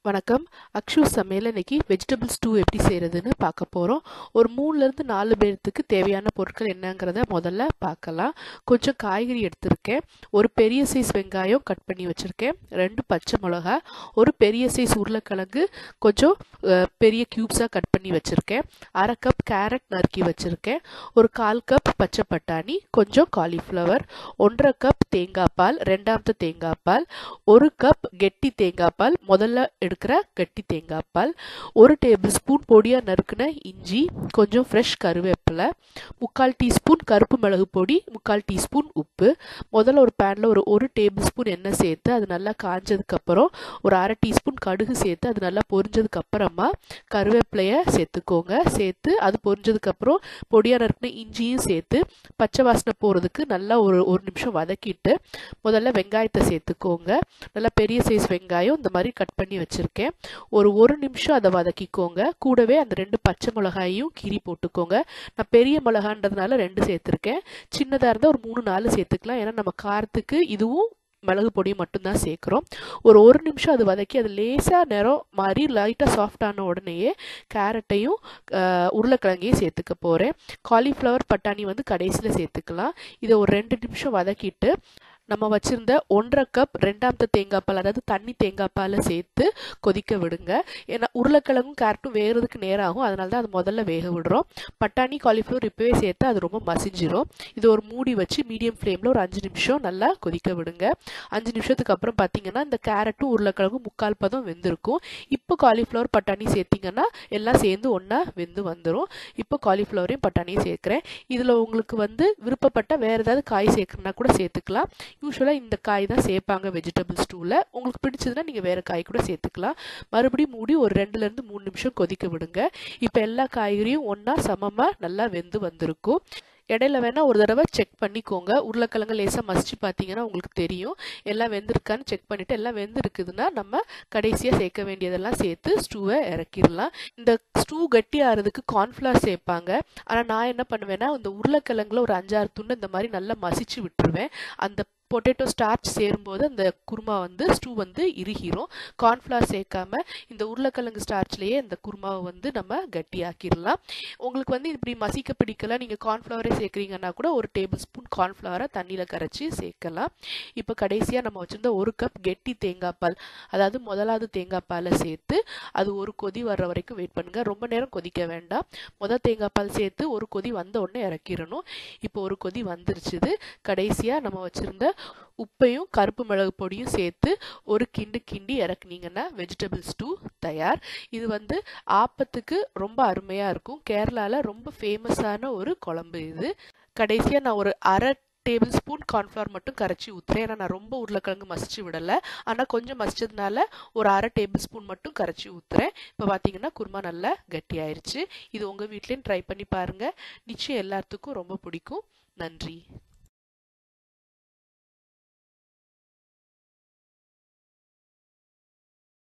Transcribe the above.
வணக்கம் அக்ஷு சமையல் இன்னைக்கு வெஜிடபிள் ஸ்டூ எப்படி செய்கிறதுன்னு பார்க்க போகிறோம் ஒரு மூணுலேருந்து நாலு பேர்த்துக்கு தேவையான பொருட்கள் என்னங்கிறத முதல்ல பார்க்கலாம் கொஞ்சம் காய்கறி எடுத்திருக்கேன் ஒரு பெரிய சைஸ் வெங்காயம் கட் பண்ணி வச்சுருக்கேன் ரெண்டு பச்சை மிளகா ஒரு பெரிய சைஸ் உருளைக்கிழங்கு கொஞ்சம் அஹ், பெரிய க்யூப்ஸாக கட் பண்ணி வச்சுருக்கேன் அரை கப் கேரட் நறுக்கி வச்சுருக்கேன் ஒரு கால் கப் பச்சை பட்டாணி கொஞ்சம் காலிஃப்ளவர் ஒன்றரை கப் தேங்காய் பால் ரெண்டாவது தேங்காய் பால் ஒரு கப் கெட்டி தேங்காய் பால் முதல்ல எடுக்கிற கெட்டி தேங்காய் பால் ஒரு டேபிள் ஸ்பூன் பொடியாக நறுக்குன இஞ்சி கொஞ்சம் ஃப்ரெஷ் கருவேப்பிலை முக்கால் டீஸ்பூன் கருப்பு மிளகு பொடி முக்கால் டீஸ்பூன் உப்பு முதல்ல ஒரு பேனில் ஒரு ஒரு டேபிள் ஸ்பூன் எண்ணெய் சேர்த்து அது நல்லா காஞ்சதுக்கப்புறம் ஒரு அரை டீஸ்பூன் கடுகு சேர்த்து அது நல்லா பொரிஞ்சதுக்கு அப்புறமா கருவேப்பிலையை சேர்த்துக்கோங்க சேர்த்து அது பொரிஞ்சதுக்கப்புறம் பொடியாக நறுக்குன இஞ்சியும் சேர்த்து பச்சை வாசனை போகிறதுக்கு நல்லா ஒரு ஒரு நிமிஷம் வதக்கிட்டு முதல்ல வெங்காயத்தை சேர்த்துக்கோங்க நல்லா பெரிய சைஸ் வெங்காயம் இந்த மாதிரி கட் பண்ணி வச்சுருக்கேன் ஒரு ஒரு நிமிஷம் அதை வதக்கிக்கோங்க கூடவே அந்த ரெண்டு பச்சை மிளகாயும் கீறி போட்டுக்கோங்க நான் பெரிய மிளகான்றதுனால ரெண்டு சேர்த்துருக்கேன் சின்னதாக இருந்தால் ஒரு மூணு நாலு சேர்த்துக்கலாம் ஏன்னா நம்ம காரத்துக்கு இதுவும் மிளகு பொடி மட்டும்தான் சேர்க்குறோம் ஒரு ஒரு நிமிஷம் அது வதக்கி அது லேசாக நிறம் மாதிரி லைட்டாக சாஃப்ட் ஆன உடனேயே கேரட்டையும் ஆஹ், உருளைக்கிழங்கையும் சேர்த்துக்க போகிறேன் காலிஃப்ளவர் பட்டாணி வந்து கடைசியில் சேர்த்துக்கலாம் இதை ஒரு ரெண்டு நிமிஷம் வதக்கிட்டு நம்ம வச்சிருந்த ஒன்றரை கப் ரெண்டாமത്തെ தேங்காய் பால் அதாவது தண்ணி தேங்காய் பாலை சேர்த்து கொதிக்க விடுங்க ஏன்னா உருளைக்கிழங்கும் கேரட்டும் வேகிறதுக்கு நேரம் ஆகும் அதனால தான் அது முதல்ல வேக விடுறோம் பட்டாணி காலிஃப்ளவர் இப்போவே சேர்த்து அது ரொம்ப மசிஞ்சிரும் இது ஒரு மூடி வச்சு மீடியம் ஃப்ளேமில் ஒரு அஞ்சு நிமிஷம் நல்லா கொதிக்க விடுங்க அஞ்சு நிமிஷத்துக்கு அப்புறம் பார்த்தீங்கன்னா இந்த கேரட்டும் உருளைக்கிழங்கும் முக்கால் பதம் வெந்திருக்கும் இப்போ காலிஃப்ளவர் பட்டாணி சேர்த்திங்கன்னா எல்லாம் சேர்ந்து ஒன்றா வெந்து வந்துடும் இப்போ காலிஃப்ளவரையும் பட்டாணியும் சேர்க்குறேன் இதில் உங்களுக்கு வந்து விருப்பப்பட்ட வேறு ஏதாவது காய் சேர்க்கணுன்னா கூட சேர்த்துக்கலாம் யூஸ்வலாக இந்த காய் தான் சேர்ப்பாங்க வெஜிடபிள் ஸ்டூவில் உங்களுக்கு பிடிச்சதுன்னா நீங்கள் வேறு காய் கூட சேர்த்துக்கலாம் மறுபடியும் மூடி ஒரு ரெண்டுலேருந்து மூணு நிமிஷம் கொதிக்க விடுங்க இப்போ எல்லா காய்கறியும் ஒன்றா சமமாக நல்லா வெந்து வந்திருக்கும் இடையில வேணால் ஒரு தடவை செக் பண்ணிக்கோங்க உருளைக்கிழங்கு லேசாக மசிச்சு பார்த்தீங்கன்னா உங்களுக்கு தெரியும் எல்லாம் வெந்திருக்கான்னு செக் பண்ணிவிட்டு எல்லாம் வெந்திருக்குதுன்னா நம்ம கடைசியாக சேர்க்க வேண்டியதெல்லாம் சேர்த்து ஸ்டூவை இறக்கிடலாம் இந்த ஸ்டூ கட்டி ஆறதுக்கு கார்ன்ஃப்ளவர் சேர்ப்பாங்க ஆனால் நான் என்ன பண்ணுவேன்னா இந்த உருளைக்கிழங்குல ஒரு அஞ்சாறு துண்டு இந்த மாதிரி நல்லா மசிச்சு விட்டுருவேன் அந்த பொட்டேட்டோ ஸ்டார்ச் சேரும்போது அந்த குருமா வந்து ஸ்டூ வந்து இறுகிரும் கார்ன்ஃப்ளவர் சேர்க்காம இந்த உருளைக்கிழங்கு ஸ்டார்ச்லேயே இந்த குருமாவை வந்து நம்ம கட்டியாக்கிடலாம் உங்களுக்கு வந்து இப்படி மசிக்க பிடிக்கல நீங்கள் கார்ன்ஃப்ளவரே சேர்க்குறீங்கன்னா கூட ஒரு டேபிள் ஸ்பூன் கார்ன்ஃப்ளவரை தண்ணியில் கரைச்சி சேர்க்கலாம் இப்போ கடைசியாக நம்ம வச்சுருந்த ஒரு கப் கெட்டி தேங்காய் பால் அதாவது முதலாவது தேங்காய் பாலை சேர்த்து அது ஒரு கொதி வர்ற வரைக்கும் வெயிட் பண்ணுங்கள் ரொம்ப நேரம் கொதிக்க வேண்டாம் முதல் தேங்காய் பால் சேர்த்து ஒரு கொதி வந்த உடனே இறக்கிடணும் இப்போ ஒரு கொதி வந்துருச்சுது கடைசியாக நம்ம வச்சுருந்த உப்பையும் கருப்பு மிளகு பொடியும் சேர்த்து ஒரு கிண்டு கிண்டி இறக்குனீங்கன்னா வெஜிடபிள் ஸ்டூ தயார் இது வந்து ஆப்பத்துக்கு ரொம்ப அருமையாக இருக்கும் கேரளாவில் ரொம்ப ஃபேமஸான ஒரு குழம்பு இது கடைசியாக நான் ஒரு அரை டேபிள் ஸ்பூன் கார்ன்ஃப்ளவர் மட்டும் கரைச்சி ஊற்றுறேன் ஏன்னா நான் ரொம்ப உருளைக்கிழங்கு மசிச்சு விடலை ஆனால் கொஞ்சம் மசிச்சதுனால ஒரு அரை டேபிள் ஸ்பூன் மட்டும் கரைச்சி ஊற்றுறேன் இப்போ பார்த்தீங்கன்னா குருமா நல்லா கட்டியாயிருச்சு இது உங்கள் வீட்லேயும் ட்ரை பண்ணி பாருங்கள் நிச்சயம் எல்லாத்துக்கும் ரொம்ப பிடிக்கும் நன்றி